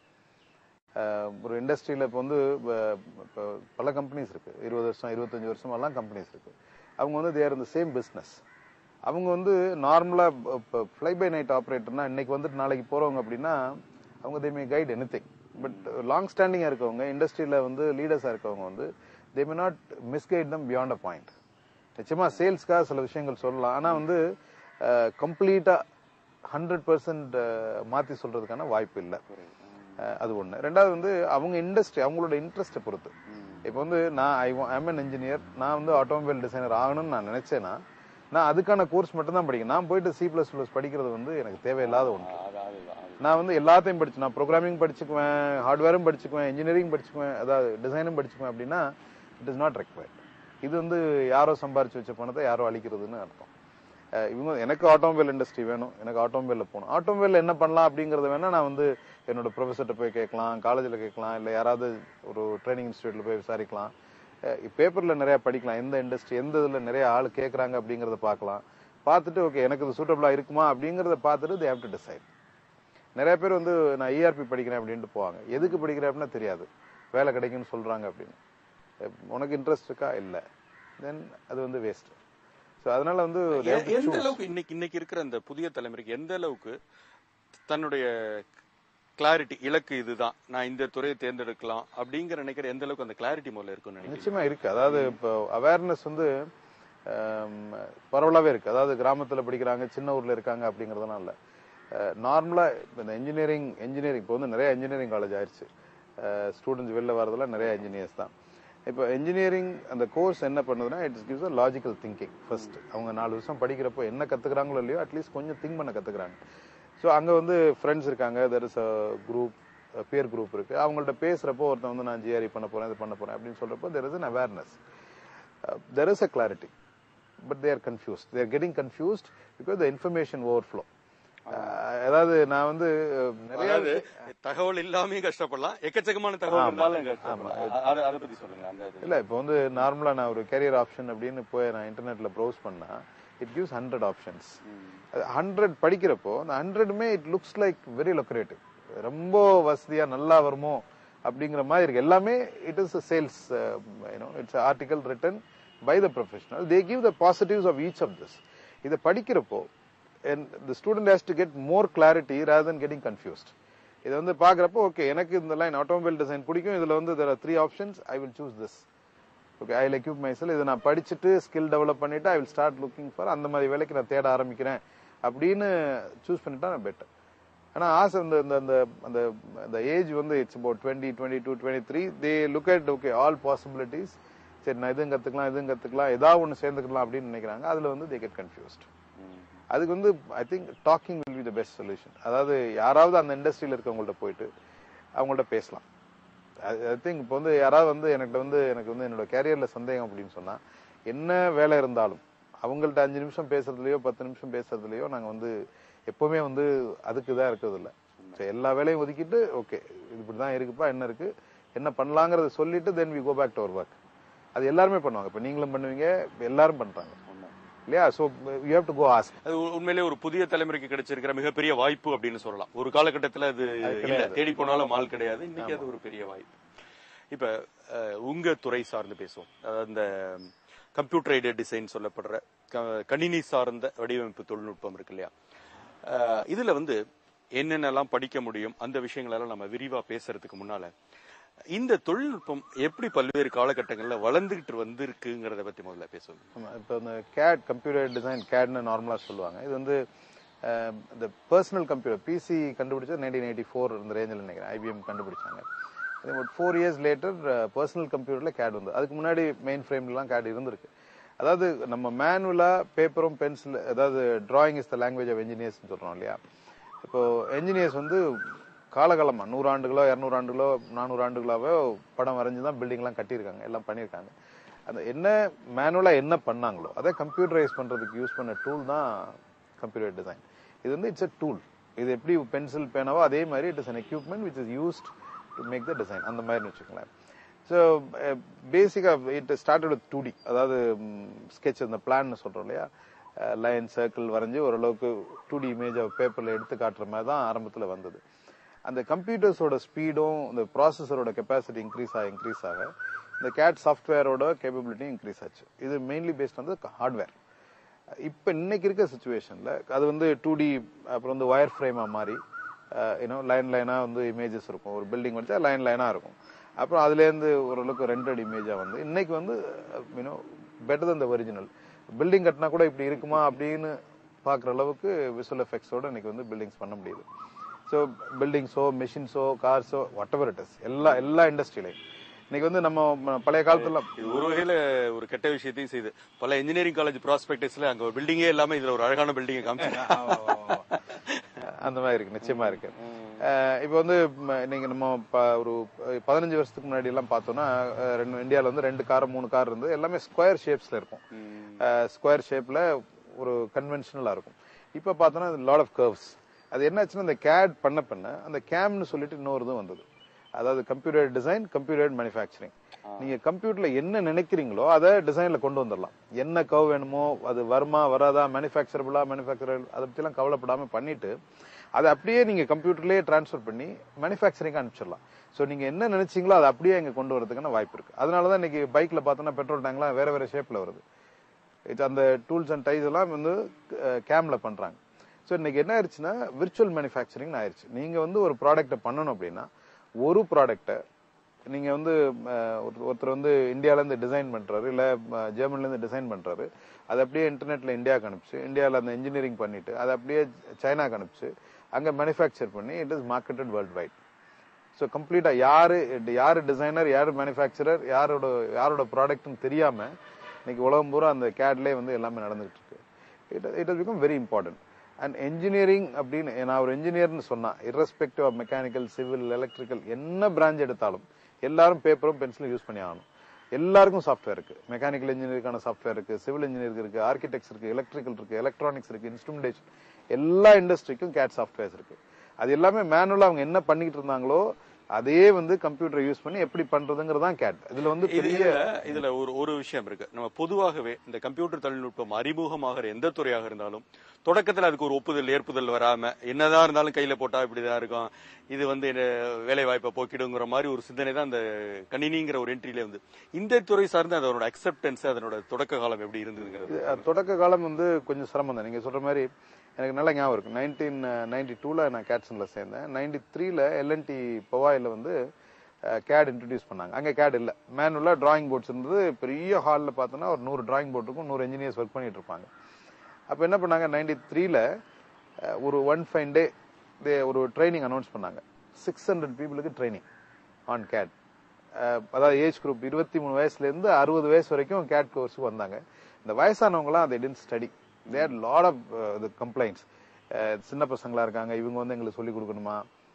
அஹ் ஒரு இண்டஸ்ட்ரியில இப்போ வந்து ப- இப்போ பல கம்பெனிஸ் இருக்கு இருபது வருஷம் இருபத்தஞ்சு வருஷம் எல்லாம் கம்பெனிஸ் இருக்கு அவங்க வந்து தேர் இந்த சேம் பிஸ்னஸ் அவங்க வந்து நார்மலா இப்போ ஃப்ளை பை நைட் ஆப்ரேட்டர்னா இன்னைக்கு வந்துட்டு நாளைக்கு போறவங்க அப்படின்னா அவங்க they may guide any thing but long ஸ்டாண்டிங்கா இருக்கவங்க இண்டஸ்ட்ரியில வந்து லீடர்ஸா இருக்கவங்க வந்து they may not misguide them beyond a point நிச்சயமா சேல்ஸ்க்காக சில விஷயங்கள் சொல்லலாம் ஆனா வந்து கம்ப்ளீட்டா ஹண்ட்ரட் பர்சன்ட் மாத்தி சொல்றதுக்கான வாய்ப்பு இல்லை அஹ் அது ஒண்ணு ரெண்டாவது வந்து அவங்க இண்டஸ்ட்ரி அவங்களோட இன்ட்ரெஸ்ட்டை பொறுத்து இப்போ வந்து நான் ஐ ஐம் அன் இன்ஜினியர் நான் வந்து ஆட்டோமொபைல் டிசைனர் ஆகணும்னு நான் நினைச்சேன்னா நான் அதுக்கான கோர்ஸ் மட்டும் தான் படிக்கணும் நான் போயிட்டு சி பிளஸ் பிளஸ் படிக்கிறது வந்து எனக்கு தேவையில்லாத ஒன்று நான் வந்து எல்லாத்தையும் படிச்சு நான் ப்ரோக்ராமிங் படிச்சுக்குவேன் ஹார்ட்வேரும் படிச்சுக்குவேன் இன்ஜினியரிங் படிச்சுக்குவேன் அதாவது டிசைனும் படிச்சுக்குவேன் அப்படின்னா இட் இஸ் நாட் ரெக்வயர்ட் இது வந்து யாரோ சம்பாரிச்சு வச்ச பணத்தை யாரோ அழிக்கிறதுன்னு அர்த்தம் அஹ் இவங்க எனக்கு ஆட்டோமொபைல் இண்டஸ்ட்ரி வேணும் எனக்கு ஆட்டோமொபைல்ல போகணும் ஆட்டோமொபைல்ல என்ன பண்ணலாம் அப்படிங்கறத வேணா நான் வந்து என்னோட ப்ரொஃபஸர்கிட்ட போய் கேட்கலாம் காலேஜில் கேட்கலாம் இல்லை யாராவது ஒரு ட்ரைனிங் இன்ஸ்டியூட்ல போய் விசாரிக்கலாம் பேப்பர்ல நிறைய படிக்கலாம் எந்த இண்டஸ்ட்ரி எந்த இதுல நிறைய ஆள் கேட்கறாங்க அப்படிங்கறத பார்க்கலாம் பார்த்துட்டு ஓகே எனக்கு இது சூட்டபிளா இருக்குமா அப்படிங்கறத பார்த்துட்டு தே ஹேவ் டு டிசைட் நிறைய பேர் வந்து நான் இஆர்பி படிக்கிறேன் அப்படின்ட்டு போவாங்க எதுக்கு படிக்கிறேன் அப்படின்னா தெரியாது வேலை கிடைக்கும்னு சொல்றாங்க அப்படின்னு அஹ் உனக்கு இன்ட்ரெஸ்ட் இருக்கா இல்லை தென் அது வந்து வேஸ்ட் ஸோ அதனால வந்து they have எ- to எந்த choose. அளவுக்கு இன்னைக்கு இன்னைக்கு இருக்கிற அந்த புதிய தலைமுறைக்கு எந்த அளவுக்கு தன்னுடைய கிளாரிட்டி இலக்கு இதுதான் நான் இந்த துறையை தேர்ந்தெடுக்கலாம் அப்படிங்கிற நினைக்கிற எந்த அளவுக்கு அந்த கிளாரிட்டி முதல்ல இருக்கும்னு நினைக்கிறேன் நிச்சயமா இருக்கு அதாவது இப்போ அவேர்னஸ் வந்து ஆம், பரவலாவே இருக்கு அதாவது கிராமத்துல படிக்கிறாங்க சின்ன ஊர்ல இருக்காங்க அப்படிங்கறதுலாம் இல்ல நார்மலா இந்த இன்ஜினியரிங் இன்ஜினியரிங் இப்போ வந்து நிறைய இன்ஜினியரிங் காலேஜ் ஆயிருச்சு ஸ்டூடெண்ட்ஸ் வெளில வரதெல்லாம் நிறைய இன்ஜினியர்ஸ் தான் இப்போ இன்ஜினியரிங் அந்த கோர்ஸ் என்ன பண்ணுதுன்னா it's gives a logical thinking first அவங்க நாலு வருஷம் படிக்கிறப்போ என்ன கத்துக்கிறாங்களோ இல்லையோ அட்லீஸ்ட் கொஞ்சம் திங்க் பண்ண கத்துக்கிறாங்க ஸோ அங்க வந்து ஃப்ரெண்ட்ஸ் இருக்காங்க there is a group peer group இருக்கு அவங்கள்ட்ட பேசுறப்போ ஒருத்தன் வந்து நான் ஜிஆர்இ பண்ண போறேன் இது பண்ண போறேன் அப்படின்னு சொல்றப்போ there is an awareness there is a clarity but they're confused they're getting confused because the information overflow அதாவது நான் வந்து அஹ், நிறைய அதாவது தகவல் இல்லாமயே கஷ்டப்படலாம் எக்கச்சக்கமான தகவல் இருந்தாலும் கஷ்டப்படலாம். அ- அத- அதை பத்தி சொல்லுங்க அந்த இது. இல்ல இப்போ வந்து நார்மலா நான் ஒரு கேரியர் ஆப்ஷன் அப்படின்னு போய் நான் இன்டர்நெட்ல ப்ரௌஸ் பண்ணா it gives hundred options hundred படிக்கிறப்போ அந்த ஹண்ட்ரடுமே it looks like very lucrative ரொம்ப வசதியா நல்லா வருமோ அப்படிங்கிற மாதிரி இருக்கு எல்லாமே it is sales you know it's article written by the professional they give the positives of each of this இதை படிக்கிறப்போ the student has to get more clarity rather than getting confused இதை வந்து பாக்குறப்போ ஓகே எனக்கு இந்த லைன் ஆட்டோமொபைல் டிசைன் பிடிக்கும் இதுல வந்து there are three options I will choose this okay I equip myself இதை நான் படிச்சுட்டு ஸ்கில் டெவலப் பண்ணிட்டு I will start looking for அந்த மாதிரி வேலைக்கு நான் தேட ஆரம்பிக்கிறேன் அப்படின்னு சூஸ் பண்ணிட்டா நான் பெட்டர் ஆனா ஆசை இந்த இந்த அந்த அந்த அந்த ஏஜ் வந்து it's about twenty twenty two twenty three they look at okay all possibilities சரி நான் இதுவும் கத்துக்கலாம் இதுவும் கத்துக்கலாம் ஏதாவது ஒன்று சேர்ந்துக்கலாம் அப்படின்னு நினைக்கிறாங்க அதுல வந்து தே கெட் கன்ஃபியூஸ்ட் அதுக்கு வந்து I think talking will be the best solution அதாவது யாராவது அந்த இண்டஸ்ட்ரியில இருக்கவங்கள்ட்ட போயிட்டு அவங்கள்ட்ட பேசலாம் ஐ திங்க் இப்போ வந்து யாராவது வந்து எனக்கு வந்து எனக்கு வந்து என்னோட கேரியர்ல சந்தேகம் அப்படின்னு சொன்னா என்ன வேலை இருந்தாலும் அவங்கள்ட்ட அஞ்சு நிமிஷம் பேசுறதுலயோ பத்து நிமிஷம் பேசுறதுலயோ நாங்க வந்து எப்பவுமே வந்து அதுக்கு தான் இருக்கிறது இல்ல So, எல்லா வேலையும் ஒதுக்கிட்டு ஓகே இது இப்படிதான் இருக்குப்பா என்ன இருக்கு என்ன பண்ணலாங்கிறத சொல்லிட்டு then we go back to our work அது எல்லாருமே பண்ணுவாங்க இப்ப நீங்களும் பண்ணுவீங்க எல்லாரும் பண்றாங்க இல்லையா so you have to go ask அது உ- உண்மையிலே ஒரு புதிய தலைமுறைக்கு கிடைச்சிருக்கிற மிகப்பெரிய வாய்ப்பு அப்படின்னு சொல்லலாம் ஒரு காலகட்டத்துல அது இல்ல தேடி போனாலும் ஆள் கிடையாது இன்னைக்கு அது ஒரு பெரிய வாய்ப்பு இப்ப அஹ், உங்க துறை சார்ந்து பேசுவோம் அதாவது இந்த கம்ப்யூட்டர் எய்டட் டிசைன் சொல்லப்படுற க- கணினி சார்ந்த வடிவமைப்பு தொழில்நுட்பம் இருக்கு இல்லையா அஹ், இதுல வந்து என்னென்னலாம் படிக்க முடியும் அந்த விஷயங்களெல்லாம் நம்ம விரிவா பேசுறதுக்கு முன்னால இந்த தொழில்நுட்பம் எப்படி பல்வேறு காலகட்டங்கள்ல வளர்ந்துகிட்டு வந்திருக்குங்கிறத பத்தி முதல்ல பேசுவோம் ஆமா இப்போ இந்த கேட் கம்ப்யூட்டர் டிசைன் கேட்னு நார்மலா சொல்லுவாங்க இது வந்து அஹ், இந்த பர்சனல் கம்ப்யூட்டர் பிசி கண்டுபிடிச்சது நைன்டீன் எயிட்டி ஃபோர் இந்த ரேஞ்சில் நினைக்கிறேன் ஐபிஎம் கண்டுபிடிச்சாங்க ஒரு ஃபோர் இயர்ஸ் லேட்டர் பர்சனல் கம்ப்யூட்டர்ல கேட் வந்து அதுக்கு முன்னாடி மெயின் ஃப்ரேம்லாம் கேட் இருந்திருக்கு அதாவது நம்ம மேனுவலா பேப்பரும் பென்சில் அதாவது drawing is the language of engineers சொல்றோம் இல்லையா இப்போ என்ஜினியர்ஸ் வந்து காலகாலமா நூறு ஆண்டுகளோ இரநூறு ஆண்டுகளோ நானூறு ஆண்டுகளாவோ படம் வரைஞ்சு தான் பில்டிங்லாம் கட்டியிருக்காங்க எல்லாம் பண்ணியிருக்காங்க அந்த என்ன மேனுவலா என்ன பண்ணாங்களோ அதை கம்ப்யூட்டரைஸ் பண்றதுக்கு யூஸ் பண்ண டூல் தான் கம்ப்யூட்டர் டிசைன் இது வந்து இட்ஸ் a டூல் இது எப்படி பென்சில் பேனாவோ அதே மாதிரி it is an equipment which is used to make the design அந்த மாதிரி வச்சுக்கலாம் ஸோ பேசிக்கா it started with two D அதாவது ஸ்கெட்ச் இந்த பிளான் சொல்றோம் இல்லையா லைன் சர்க்கிள் வரைஞ்சி ஓரளவுக்கு டூ டி இமேஜ் பேப்பர்ல எடுத்து காட்டுற மாதிரி தான் ஆரம்பத்துல வந்தது அந்த கம்ப்யூட்டர்ஸோட ஸ்பீடும் இந்த ப்ராசஸரோட கெப்பாசிட்டி இன்க்ரீஸ் ஆக இன்க்ரீஸ் ஆக இந்த கேட் சாஃப்ட்வேரோட கேப்பபிலிட்டி இன்க்ரீஸ் ஆச்சு இது மெயின்லி பேஸ்ட் வந்து ஹார்ட்வேர் இப்ப இன்னைக்கு இருக்க சுச்சுவேஷன்ல அது வந்து டூ டி அப்புறம் வந்து ஒயர் ஃப்ரேமா மாறி யூனோ லைன் லைனா வந்து இமேஜஸ் இருக்கும் ஒரு பில்டிங் வச்சா லைன் லைனா இருக்கும் அப்புறம் அதுல இருந்து ஓரளவுக்கு ரெண்டட் இமேஜா வந்து இன்னைக்கு வந்து you know better than the original building கட்டினா கூட இப்படி இருக்குமா அப்படின்னு பாக்குற அளவுக்கு விசுவல் எஃபெக்ட்ஸோட இன்னைக்கு வந்து பில்டிங்ஸ் பண்ண முடியுது ஸோ பில்டிங்ஸோ மிஷின்ஸோ கார்ஸோ வாட் எவர் இட் இஸ் எல்லா எல்லா இண்டஸ்ட்ரியிலையும் இன்னைக்கு வந்து நம்ம ம- பழைய காலத்துல இது ஒரு வகையில ஒரு கெட்ட விஷயத்தையும் செய்யுது பல இன்ஜினியரிங் காலேஜ் ப்ராஸ்பெக்டஸ்ல அங்க ஒரு பில்டிங்கே இல்லாம இதுல ஒரு அழகான பில்டிங் காமிச்சு அந்த மாதிரி இருக்கு நிச்சயமா இருக்கு அஹ் இப்போ வந்து ம- நீங்க நம்ம ப- ஒரு பதினஞ்சு வருஷத்துக்கு முன்னாடி எல்லாம் பார்த்தோம்னா அஹ் ரெண்டு இந்தியால வந்து ரெண்டு கார் மூணு கார் இருந்து எல்லாமே ஸ்கொயர் ஷேப்ஸ்ல இருக்கும் ஸ்கொயர் ஷேப்ல ஒரு கன்வென்ஷனலா இருக்கும் இப்ப பார்த்தோம்னா லாட் ஆஃப் கர்வ்ஸ் அது என்னாச்சுன்னா இந்த கேட் பண்ண பண்ண அந்த கேம்னு சொல்லிட்டு இன்னொரு இதுவும் வந்தது அதாவது கம்ப்யூட்டர் டிசைன் கம்ப்யூட்டர் மேனுஃபேக்சரிங் நீங்க கம்ப்யூட்டர்ல என்ன நினைக்கிறீங்களோ அதை டிசைன்ல கொண்டு வந்துடலாம் என்ன கவ் வேணுமோ அது வருமா வராதா மேனுஃபேக்சரபிளா மேனுஃபேக்சரபிள் அதை பத்திலாம் கவலைப்படாம பண்ணிட்டு அதை அப்படியே நீங்க கம்ப்யூட்டர்லயே டிரான்ஸ்ஃபர் பண்ணி மேனுஃபேக்சரிங் அனுப்பிச்சிடலாம் சோ நீங்க என்ன நினைச்சீங்களோ அதை அப்படியே இங்க கொண்டு வரதுக்கான வாய்ப்பு இருக்கு அதனாலதான் இன்னைக்கு பைக்ல பார்த்தோம்னா பெட்ரோல் டேங்க்லாம் வேற வேற ஷேப்ல வருது இது அந்த டூல்ஸ் அண்ட் டைஸ் எல்லாம் வந்து கேம்ல பண்றாங்க ஸோ இன்னைக்கு என்ன ஆயிடுச்சுன்னா விர்ச்சுவல் மேனுஃபேக்சரிங் ஆயிருச்சு நீங்க வந்து ஒரு ப்ராடக்ட்டை பண்ணணும் அப்படின்னா ஒரு ப்ராடக்ட்டை நீங்க வந்து அஹ், ஒரு- ஒருத்தர் வந்து இந்தியால இருந்து டிசைன் பண்றாரு இல்ல அஹ், ஜெர்மன்ல இருந்து டிசைன் பண்றாரு அதை அப்படியே இன்டர்நெட்ல இந்தியாவுக்கு அனுப்பிச்சு இந்தியால அந்த இன்ஜினியரிங் பண்ணிட்டு அதை அப்படியே சைனாக்கு அனுப்பிச்சு அங்க மேனுஃபேக்சர் பண்ணி it is marketed worldwide so கம்ப்ளீட்டா யாரு யாரு டிசைனர் யாரு மேனுஃபேக்சரர் யாரோட யாரோட ப்ராடக்ட்னு தெரியாம இன்னைக்கு உலகம் பூரா அந்த கேட்லேயே வந்து எல்லாமே நடந்துகிட்டு இருக்கு it it has become very important and engineering அப்படின்னு நான் ஒரு என்ஜினியர்னு சொன்னா irrespective of mechanical civil electrical என்ன பிரான்ச் எடுத்தாலும் எல்லாரும் பேப்பரும் பென்சிலும் யூஸ் பண்ணி ஆகணும் எல்லாருக்கும் சாஃப்ட்வேர் இருக்கு மெக்கானிக்கல் இன்ஜினியருக்கான சாஃப்ட்வேர் இருக்கு சிவில் இன்ஜினியருக்கு இருக்கு ஆர்கிடெக்ட்ஸ் இருக்கு எலக்ட்ரிக்கல் இருக்கு எலக்ட்ரானிக்ஸ் இருக்கு இன்ஸ்ட்ருமெண்டேஷன் எல்லா இண்டஸ்ட்ரிக்கும் கேட் சாஃப்ட்வேர்ஸ் இருக்கு அது எல்லாமே மேனுவலா அவங்க என்ன பண்ணிட்டு இருந்தாங்களோ அதே வந்து கம்ப்யூட்டர் யூஸ் பண்ணி எப்படி பண்றதுங்கிறதான் கேட் இதுல வந்து இது- பெரிய இதுல இதுல ஒரு ஒரு விஷயம் இருக்கு நம்ம பொதுவாகவே இந்த கம்ப்யூட்டர் தொழில்நுட்பம் அறிமுகமாகிற எந்த துறையாக இருந்தாலும் தொடக்கத்துல அதுக்கு ஒரு ஒப்புதல் ஏற்புதல் வராம என்னதான் இருந்தாலும் கையில போட்டா இப்படிதான் இருக்கும் இது வந்து என்ன வேலை வாய்ப்பை போக்கிடுங்கிற மாதிரி ஒரு சிந்தனை தான் அந்த கணினிங்கிற ஒரு என்ட்ரியில வந்து இந்த துறை சார்ந்து அதனோட அக்செப்டன்ஸ் அதனோட தொடக்க காலம் எப்படி இருந்ததுங்கிறது அது தொடக்க காலம் வந்து கொஞ்சம் சிரமம் தான் நீங்க சொல்ற மாதிரி எனக்கு நல்ல ஞாபகம் இருக்கு நைன்டீன் நைன்டி டூல நான் கேட்சன்ல சேர்ந்தேன் நைன்டி த்ரீல எல்என்டி பவாயில வந்து கேட் இன்ட்ரடியூஸ் பண்ணாங்க அங்க கேட் இல்ல மேனுவலா டிராயிங் போர்ட்ஸ் இருந்தது பெரிய ஹாலில் பார்த்தோன்னா ஒரு நூறு டிராயிங் போர்ட் இருக்கும் நூறு இன்ஜினியர்ஸ் ஒர்க் பண்ணிட்டு இருப்பாங்க அப்ப என்ன பண்ணாங்க நைன்டி த்ரீல ஒரு ஒன் ஃபைன் டே ஒரு ட்ரைனிங் அனௌன்ஸ் பண்ணாங்க சிக்ஸ் ஹண்ட்ரட் பீப்புளுக்கு ட்ரைனிங் ஆன் கேட் அதாவது ஏஜ் குரூப் இருபத்தி மூணு வயசுல இருந்து அறுபது வயசு வரைக்கும் கேட் கோர்ஸுக்கு வந்தாங்க இந்த வயசானவங்களாம் அதை tend study there lot of complaints சின்ன பசங்களா இருக்காங்க இவங்க வந்து எங்களுக்கு சொல்லி கொடுக்கணுமா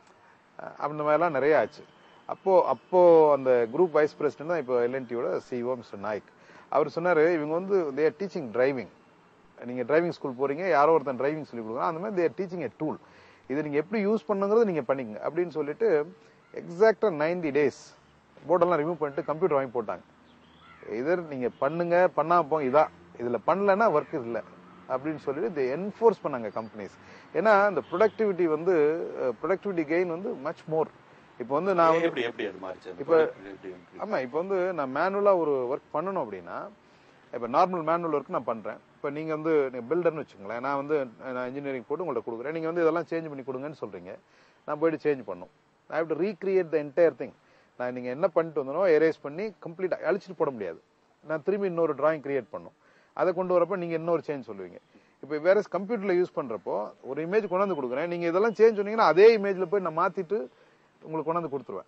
அஹ் அந்த மாதிரிலாம் நிறைய ஆச்சு அப்போ அப்போ அந்த குரூப் வைஸ் பிரசிடென்ட் தான் இப்போ எல்என்டியோட சிஓ மிஸ்டர் நாய்க் அவர் சொன்னாரு இவங்க வந்து தேர் டீச்சிங் டிரைவிங் நீங்க டிரைவிங் ஸ்கூல் போறீங்க யாரோ ஒருத்தன் டிரைவிங் சொல்லி கொடுக்குறான் அந்த மாதிரி தேர் டீச்சிங் எ டூல் இது நீங்க எப்படி யூஸ் பண்ணுங்கிறது நீங்க பண்ணிக்கங்க அப்படின்னு சொல்லிட்டு எக்ஸாக்டா 90 டேஸ் போர்டெல்லாம் ரிமூவ் பண்ணிட்டு கம்ப்யூட்டர் வாங்கி போட்டாங்க இதர் நீங்க பண்ணுங்க பண்ணாம போங்க இதான் இதுல பண்ணலன்னா ஒர்க் இல்ல அப்படின்னு சொல்லிட்டு என்ஃபோர்ஸ் பண்ணாங்க கம்பெனிஸ் ஏன்னா இந்த ப்ரொடக்டிவிட்டி வந்து ப்ரொடக்டிவிட்டி கெயின் வந்து மச் மோர் இப்போ வந்து நான் வந்து எப்படி எப்படி அது மாறிச்சு அந்த இப்ப- product எப்படி எப்படி? ஆமா இப்போ வந்து நான் மேனுவலா ஒரு ஒர்க் பண்ணணும் அப்படின்னா இப்போ நார்மல் மேனுவல் ஒர்க் நான் பண்றேன் இப்போ நீங்க வந்து பில்டர்னு வச்சுங்களேன் நான் வந்து நான் இன்ஜினியரிங் போட்டு உங்கள்ட்ட கொடுக்குறேன் நீங்க வந்து இதெல்லாம் சேஞ்ச் பண்ணி கொடுங்கன்னு சொல்றீங்க நான் போயிட்டு சேஞ்ச் பண்ணும் I have to recreate the entire thing நான் நீங்க என்ன பண்ணிட்டு வந்தனோ எரேஸ் பண்ணி கம்ப்ளீட்டா அழிச்சிட்டு போட முடியாது நான் திரும்பி இன்னொரு டிராயிங் கிரியேட் பண்ணும் அதை கொண்டு வரப்ப நீங்க இன்னொரு சேஞ்ச் சொல்லுவீங்க இப்போ வேற கம்ப்யூட்டர்ல யூஸ் பண்றப்போ ஒரு இமேஜ் கொண்டாந்து கொடுக்குறேன் நீங்க இதெல்லாம் சேஞ்ச் சொன்னீங்கன்னா அதே இமேஜ்ல போய் நான் மாத்திட்டு உங்களுக்கு கொண்டாந்து கொடுத்துருவேன்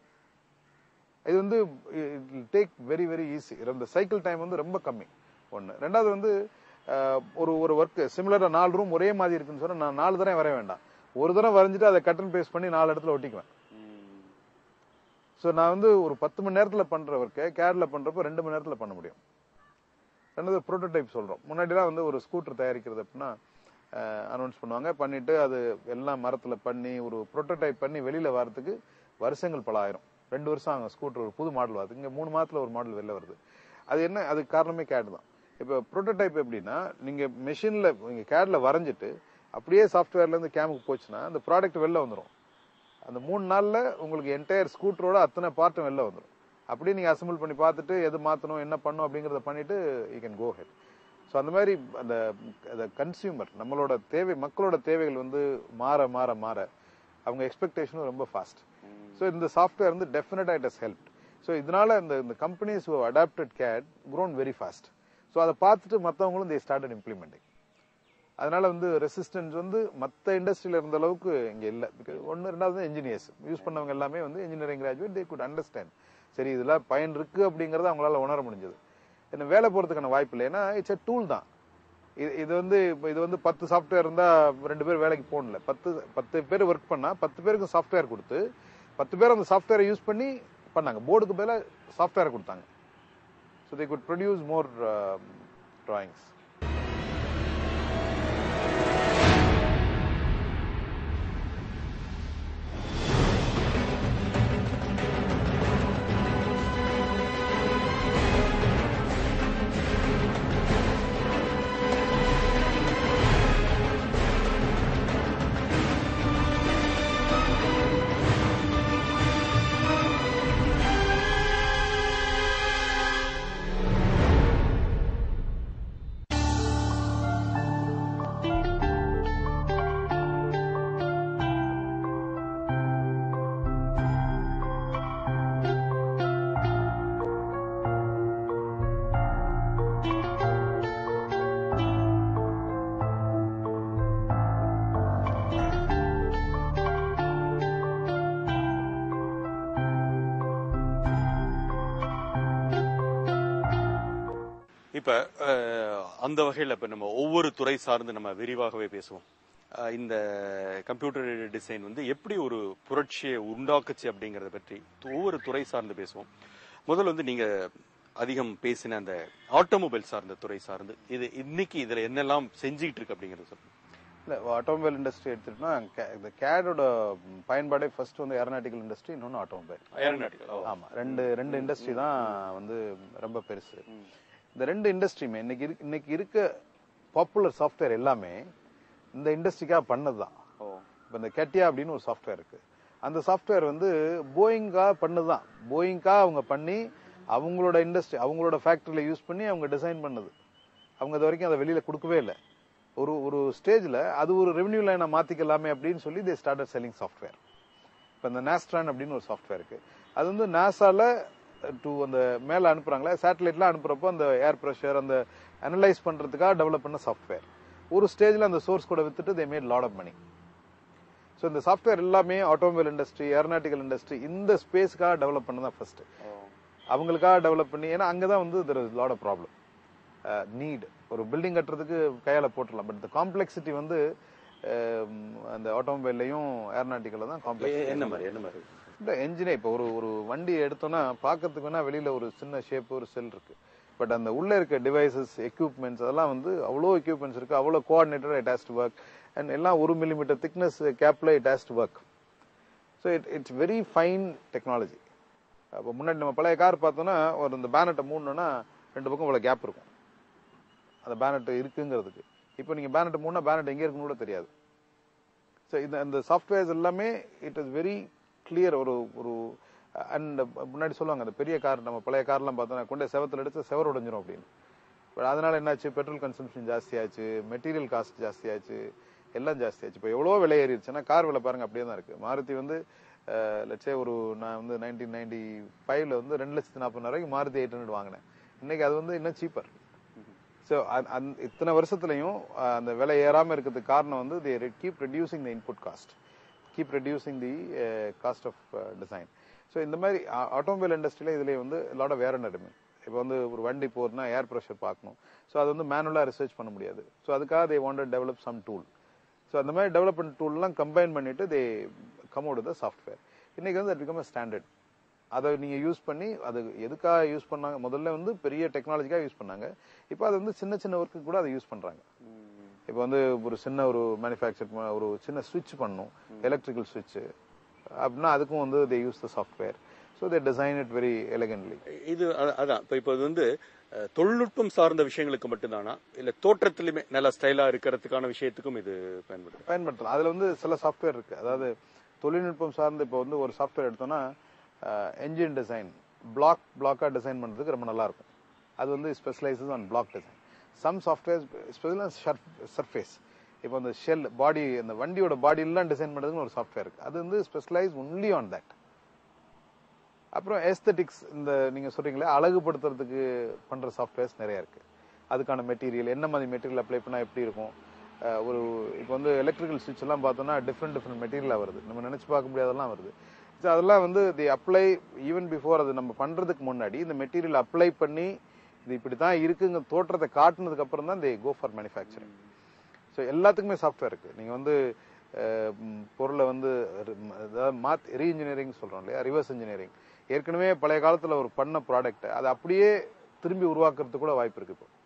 இது வந்து டேக் வெரி வெரி ஈஸி இந்த சைக்கிள் டைம் வந்து ரொம்ப கம்மி ஒன்று ரெண்டாவது வந்து அஹ், ஒரு ஒரு ஒர்க் சிமிலரா நாலு ரூம் ஒரே மாதிரி இருக்குன்னு சொன்னா நான் நாலு தடவை வரைய வேண்டாம் ஒரு தடவை வரைஞ்சிட்டு அதை கட் அண்ட் பேஸ்ட் பண்ணி நாலு இடத்துல ஒட்டிக்குவேன் ம். ஸோ நான் வந்து ஒரு பத்து மணி நேரத்தில் பண்ற ஒர்க்கை கேட்ல பண்றப்போ ரெண்டு மணி நேரத்தில் பண்ண முடியும் ரெண்டாவது ப்ரோட்டோடைப் சொல்றோம் முன்னாடிலாம் வந்து ஒரு ஸ்கூட்டர் தயாரிக்கிறது அப்படின்னா அனௌன்ஸ் பண்ணுவாங்க பண்ணிட்டு அது எல்லாம் மரத்துல பண்ணி ஒரு ப்ரோட்டோடைப் பண்ணி வெளியில வரதுக்கு வருஷங்கள் பல ஆயிரம் ரெண்டு வருஷம் ஆகும் ஸ்கூட்டர் ஒரு புது மாடல் வருது இங்க மூணு மாதத்துல ஒரு மாடல் வெளில வருது அது என்ன அதுக்கு காரணமே கேட் தான் இப்போ ப்ரோட்டோடைப் எப்படின்னா நீங்க மெஷின்ல நீங்க கேட்ல வரைஞ்சிட்டு அப்படியே சாஃப்ட்வேர்ல இருந்து கேமுக்கு போச்சுன்னா அந்த ப்ராடக்ட் வெளில வந்துடும் அந்த மூணு நாள்ல உங்களுக்கு என்டையர் ஸ்கூட்டரோட அத்தனை பார்ட்டும் வெளில வந்துடும் அப்படியே நீங்க அசம்பிள் பண்ணி பார்த்துட்டு எது மாத்தணும் என்ன பண்ணும் அப்படிங்கறத பண்ணிட்டு you can go head so அந்த மாதிரி அந்த அந்த கன்சியூமர் நம்மளோட தேவை மக்களோட தேவைகள் வந்து மாற மாற மாற அவங்க எக்ஸ்பெக்டேஷனும் ரொம்ப ஃபாஸ்ட் ஸோ இந்த சாஃப்ட்வேர் வந்து டெஃபினட்டா இட் ஹஸ் ஹெல்ப் ஸோ இதனால இந்த இந்த companies adapted CAD grown very fast so அதை பார்த்துட்டு மற்றவங்களும் தே ஸ்டார்டட் இம்ப்ளிமெண்டிங் அதனால வந்து ரெசிஸ்டன்ஸ் வந்து மற்ற இண்டஸ்ட்ரியில இருந்த அளவுக்கு இங்க இல்ல பிகாஸ் ஒன்னு ரெண்டாவது இன்ஜினியர்ஸ் யூஸ் பண்ணவங்க எல்லாமே வந்து engineering graduate they could understand சரி இதுல பயன் இருக்கு அப்படிங்கறத அவங்களால உணர முடிஞ்சது என்ன வேலை போறதுக்கான வாய்ப்பு இல்லை ஏன்னா இட்ஸ் a டூல் தான் இது இது வந்து இப்ப இது வந்து பத்து சாஃப்ட்வேர் இருந்தா ரெண்டு பேர் வேலைக்கு போகல பத்து பத்து பேர் ஒர்க் பண்ணா பத்து பேருக்கு சாஃப்ட்வேர் கொடுத்து பத்து பேர் அந்த சாஃப்ட்வேரை யூஸ் பண்ணி பண்ணாங்க போர்டுக்கு பதிலா சாஃப்ட்வேர் கொடுத்தாங்க so they could produce more drawings இப்ப அஹ், அந்த வகையில இப்ப நம்ம ஒவ்வொரு துறை சார்ந்து நம்ம விரிவாகவே பேசுவோம் அஹ், இந்த கம்ப்யூட்டர் டிசைன் வந்து எப்படி ஒரு புரட்சியை உண்டாக்குச்சு அப்படிங்கறத பற்றி ஒவ்வொரு துறை சார்ந்து பேசுவோம் முதல்ல வந்து நீங்க அதிகம் பேசின அந்த ஆட்டோமொபைல் சார்ந்த துறை சார்ந்து இது இன்னைக்கு இதுல என்னெல்லாம் செஞ்சுக்கிட்டு இருக்கு அப்படிங்கறது சொல்லுங்க இல்ல ஆட்டோமொபைல் இண்டஸ்ட்ரி எடுத்துட்டோம்னா ca- இந்த கேடோட பயன்பாடே ஃபர்ஸ்ட் வந்து ஏரோநாட்டிக்கல் இண்டஸ்ட்ரி இன்னொன்னு ஆட்டோமொபைல் Aeronautical, ஓ. ஆமா ரெண்டு ரெண்டு இண்டஸ்ட்ரி தான் வந்து ரொம்ப பெருசு இந்த ரெண்டு இண்டஸ்ட்ரியுமே இன்னைக்கு இருக்கு- இன்னைக்கு இருக்க பாப்புலர் சாஃப்ட்வேர் எல்லாமே இந்த இண்டஸ்ட்ரிக்காக பண்ணதுதான் இப்போ இந்த கெட்டியா அப்படின்னு ஒரு சாஃப்ட்வேர் இருக்கு அந்த சாஃப்ட்வேர் வந்து போயிங்கா பண்ணதுதான் போயிங்கா அவங்க பண்ணி அவங்களோட இண்டஸ்ட்ரி அவங்களோட ஃபேக்டரியில யூஸ் பண்ணி அவங்க டிசைன் பண்ணது அவங்க இது வரைக்கும் அதை வெளியில கொடுக்கவே இல்லை ஒரு ஒரு ஸ்டேஜ்ல அது ஒரு ரெவென்யூ லைனை மாத்திக்கலாமே அப்படின்னு சொல்லி தே ஸ்டார்டட் செல்லிங் சாஃப்ட்வேர் இப்போ இந்த நாஸ்ட்ரான் அப்படின்னு ஒரு சாஃப்ட்வேர் இருக்கு அது வந்து நாசால டு அந்த மேல அனுப்புறாங்களே சேட்டலைட்லாம் அனுப்புறப்போ அந்த ஏர் ப்ரெஷர் அந்த அனலைஸ் பண்றதுக்காக டெவலப் பண்ண சாஃப்ட்வேர் ஒரு ஸ்டேஜ்ல அந்த சோர்ஸ் கூட வித்துட்டு they made lot of money so இந்த சாஃப்ட்வேர் எல்லாமே ஆட்டோமொபைல் இண்டஸ்ட்ரி ஏரோநாட்டிக்கல் இண்டஸ்ட்ரி இந்த ஸ்பேஸ்க்காக டெவலப் பண்ணதான் ஃபர்ஸ்ட் அவங்களுக்காக டெவலப் பண்ணி ஏன்னா அங்கதான் வந்து there is lot of problem need ஒரு பில்டிங் கட்டுறதுக்கு கையால போட்டுடலாம் பட் இந்த காம்ப்ளெக்சிட்டி வந்து அஹ், அந்த ஆட்டோமொபைல்லையும் ஏரோநாட்டிக்கல்ல தான் காம்ப்ளெக்ஸ் என்ன மாதிரி என்ன மாதிரி இந்த என்ஜினே இப்போ ஒரு ஒரு வண்டி எடுத்தோம்னா பார்க்கறதுக்கு வேணா வெளியில ஒரு சின்ன ஷேப் ஒரு செல் இருக்கு பட் அந்த உள்ள இருக்க டிவைசஸ் எக்யூப்மெண்ட்ஸ் அதெல்லாம் வந்து அவ்வளோ எக்யூப்மெண்ட்ஸ் இருக்கு அவ்வளோ coordinated it has to work and எல்லாம் ஒரு மில்லிமீட்டர் திக்னஸ் கேப்ல it has to work so it it's very fine technology அப்போ முன்னாடி நம்ம பழைய கார் பார்த்தோம்னா ஒரு இந்த பேனட்டை மூடணும்னா ரெண்டு பக்கம் இவ்வளோ கேப் இருக்கும் அந்த பேனட் இருக்குங்கிறதுக்கு இப்போ நீங்க பேனட் மூணா பேனட் எங்க இருக்குன்னு கூட தெரியாது ஸோ இந்த இந்த சாஃப்ட்வேர்ஸ் எல்லாமே இட் இஸ் வெரி கிளியர் ஒரு ஒரு அண்ட் முன்னாடி சொல்லுவாங்க அந்த பெரிய கார் நம்ம பழைய கார்லாம் பார்த்தோன்னா கொண்டே செவத்தில் எடுத்து செவர் உடைஞ்சிரும் அப்படின்னு பட் அதனால என்னாச்சு பெட்ரோல் கன்சம்ஷன் ஜாஸ்தியாச்சு மெட்டீரியல் காஸ்ட் ஜாஸ்தியாச்சு எல்லாம் ஜாஸ்தியாச்சு இப்போ எவ்வளோ விலை ஏறிடுச்சுன்னா கார் விலை பாருங்க அப்படியே தான் இருக்கு மாருதி வந்து லட்சே ஒரு நான் வந்து நைன்டீன் நைன்டி ஃபைவ்ல வந்து ரெண்டு லட்சத்தி நாற்பதாயிரம் மாருதி எயிட் ஹண்ட்ரட் வாங்கினேன் இன்னைக்கு அது வந்து இன்னும் சீப்பர் ஸோ இத்தனை வருஷத்துலையும் அஹ், அந்த விலை ஏறாம இருக்கிறதுக்கு காரணம் வந்து they keep reducing the input cost keep reducing the cost of design so இந்த மாதிரி ஆட்டோமொபைல் இண்டஸ்ட்ரியில இதுலேயே வந்து லாட் ஆஃப் ஏர் இப்போ வந்து ஒரு வண்டி போகுதுன்னா ஏர் ப்ரெஷர் பார்க்கணும் ஸோ அது வந்து மேனுவலாக ரிசர்ச் பண்ண முடியாது ஸோ அதுக்காக they want develop some tool so அந்த மாதிரி டெவலப்மெண்ட் டூல்லாம் கம்பைன் பண்ணிட்டு they come out the software இன்னைக்கு வந்து பிகம் அ ஸ்டாண்டர்ட் அதை நீங்க யூஸ் பண்ணி அது எதுக்காக யூஸ் பண்ணாங்க முதல்ல வந்து பெரிய டெக்னாலஜிக்காக யூஸ் பண்ணாங்க இப்போ அது வந்து சின்ன சின்ன ஒர்க்கு கூட அதை யூஸ் பண்றாங்க இப்போ வந்து ஒரு சின்ன ஒரு மேனுஃபேக்சர் ஒரு சின்ன ஸ்விட்ச் பண்ணணும் எலக்ட்ரிக்கல் ஸ்விட்ச் அப்படின்னா அதுக்கும் வந்து they use the software so they design it very elegantly இது அ- அதான் இப்ப இப்போ இது வந்து அஹ், தொழில்நுட்பம் சார்ந்த விஷயங்களுக்கு மட்டும்தானா இல்ல தோற்றத்திலுமே நல்ல ஸ்டைலா இருக்கிறதுக்கான விஷயத்துக்கும் இது பயன்படுது பயன்படுத்தலாம் அதுல வந்து சில சாஃப்ட்வேர் இருக்கு அதாவது தொழில்நுட்பம் சார்ந்து இப்போ வந்து ஒரு சாஃப்ட்வேர் எடுத்தோம்னா என்ஜின் டிசைன் பிளாக் பிளாக்கா டிசைன் பண்றதுக்கு ரொம்ப நல்லா இருக்கும் அது வந்து specialises on block design some software ஸ்பெஷலாக சர்ஃபேஸ் இப்போ அந்த ஷெல் பாடி அந்த வண்டியோட பாடியெல்லாம் டிசைன் பண்றதுக்கு ஒரு சாஃப்ட்வேர் இருக்கு அது வந்து ஸ்பெஷலைஸ் ஒன்லி ஆன் தட் அப்புறம் எஸ்தட்டிக்ஸ் இந்த நீங்க சொல்றீங்களே அழகுபடுத்துறதுக்கு பண்ற சாஃப்ட்வேர்ஸ் நிறைய இருக்கு அதுக்கான மெட்டீரியல் என்ன மாதிரி மெட்டீரியல் அப்ளை பண்ணா எப்படி இருக்கும் அஹ் ஒரு இப்போ வந்து எலக்ட்ரிக்கல் சுவிட்ச் எல்லாம் பார்த்தோம்னா டிஃப்ரெண்ட் டிஃப்ரெண்ட் மெட்டீரியலா வருது நம்ம நினைச்சு பார்க்க முடியாதெல்லாம் வருது ஸோ அதெல்லாம் வந்து தி அப்ளை ஈவன் பிஃபோர் அது நம்ம பண்றதுக்கு முன்னாடி இந்த மெட்டீரியல் அப்ளை பண்ணி இது இப்படி தான் இருக்குங்க தோற்றத்தை காட்டுனதுக்கு அப்புறம் தான் they go for manufacturing so எல்லாத்துக்குமே சாஃப்ட்வேர் இருக்கு நீங்க வந்து அஹ், ம், பொருளை வந்து மாத் ரீஇன்ஜினியரிங் சொல்றோம் இல்லையா ரிவர்ஸ் இன்ஜினியரிங் ஏற்கனவே பழைய காலத்துல ஒரு பண்ண ப்ராடக்ட் அதை அப்படியே திரும்பி உருவாக்குறதுக்கு கூட வாய்ப்பு இருக்கு இப்போ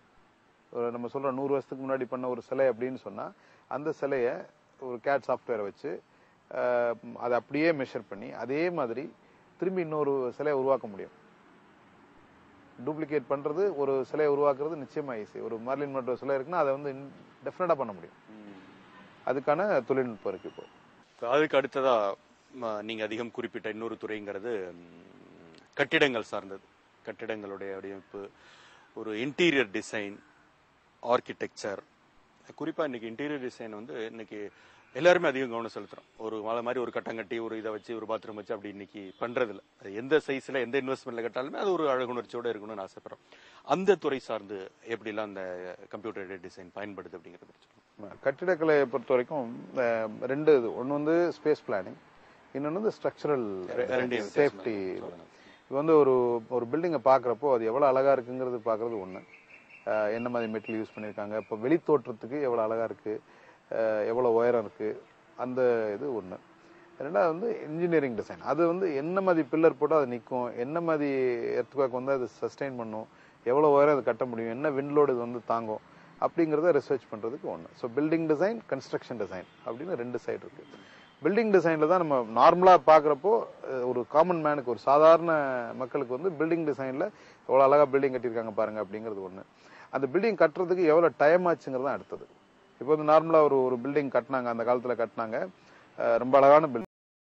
ஒரு நம்ம சொல்றோம் நூறு வருஷத்துக்கு முன்னாடி பண்ண ஒரு சிலை அப்படின்னு சொன்னா அந்த சிலையை ஒரு கேட் சாஃப்ட்வேரை வச்சு அஹ், ம், அதை அப்படியே மெஷர் பண்ணி அதே மாதிரி திரும்பி இன்னொரு சிலையை உருவாக்க முடியும் டூப்ளிகேட் பண்றது ஒரு சிலையை உருவாக்குறது நிச்சயமா ஈஸி ஒரு மார்லின் மற்ற சிலை இருக்குன்னா அதை வந்து டெஃபினட்டா பண்ண முடியும் அதுக்கான தொழில்நுட்பம் இருக்கு இப்போ இப்ப அதுக்கு அடுத்ததா ம, நீங்க அதிகம் குறிப்பிட்ட இன்னொரு துறைங்கிறது ம், கட்டிடங்கள் சார்ந்தது கட்டிடங்களுடைய வடிவமைப்பு ஒரு இன்டீரியர் டிசைன் ஆர்கிடெக்சர் குறிப்பா இன்னைக்கு இன்டீரியர் டிசைன் வந்து இன்னைக்கு எல்லாருமே அதிகம் கவனம் செலுத்துறோம் ஒரு மலை மாதிரி ஒரு கட்டம் கட்டி ஒரு இதை வச்சு ஒரு பாத்ரூம் வச்சு அப்படி இன்னைக்கு பண்றது இல்ல அது எந்த சைஸ்ல எந்த இன்வெஸ்ட்மெண்ட்ல கட்டாலுமே அது ஒரு அழகுணர்ச்சியோட இருக்கணும்னு ஆசைப்படுறோம் அந்த துறை சார்ந்து எப்படிலாம் அந்த கம்ப்யூட்டர் டிசைன் பயன்படுது அப்படிங்கறத பற்றி சொல்லுங்க. கட்டிடக்கலையை பொறுத்த வரைக்கும் அஹ், ரெண்டு இது ஒன்று வந்து ஸ்பேஸ் பிளானிங் இன்னொன்று வந்து ஸ்ட்ரக்சரல் ரெண்டையும் சேஃப்டி இது வந்து ஒரு ஒரு பில்டிங்கை பார்க்குறப்போ அது எவ்வளோ அழகா இருக்குங்கிறது பார்க்கறது ஒன்று அஹ், என்ன மாதிரி மெட்டீரியல் யூஸ் பண்ணியிருக்காங்க இப்போ வெளித்தோற்றத்துக்கு எவ்வளோ அழகாக இருக்குது எவ்வளோ உயரம் இருக்குது அந்த இது ஒன்று ரெண்டாவது வந்து இன்ஜினியரிங் டிசைன் அது வந்து என்ன மாதிரி பில்லர் போட்டால் அது நிற்கும் என்ன மாதிரி எர்த்குவேக் வந்து அது சஸ்டெயின் பண்ணும் எவ்வளோ உயரம் அது கட்ட முடியும் என்ன விண்ட்லோடு இது வந்து தாங்கும் அப்படிங்கிறத ரிசர்ச் பண்ணுறதுக்கு ஒன்று so building design construction design அப்படின்னு ரெண்டு சைடு இருக்குது பில்டிங் டிசைனில் தான் நம்ம நார்மலாக பார்க்குறப்போ ஒரு காமன் மேனுக்கு ஒரு சாதாரண மக்களுக்கு வந்து பில்டிங் டிசைனில் எவ்வளோ அழகாக பில்டிங் கட்டியிருக்காங்க பாருங்க அப்படிங்கிறது ஒன்று அந்த பில்டிங் கட்டுறதுக்கு எவ்வளோ டைம் ஆச்சுங்கிறது தான் அடுத்தது இப்போ வந்து நார்மலாக ஒரு ஒரு பில்டிங் கட்டினாங்க அந்த காலத்தில் கட்டினாங்க அஹ் ரொம்ப அழகான பில்டிங்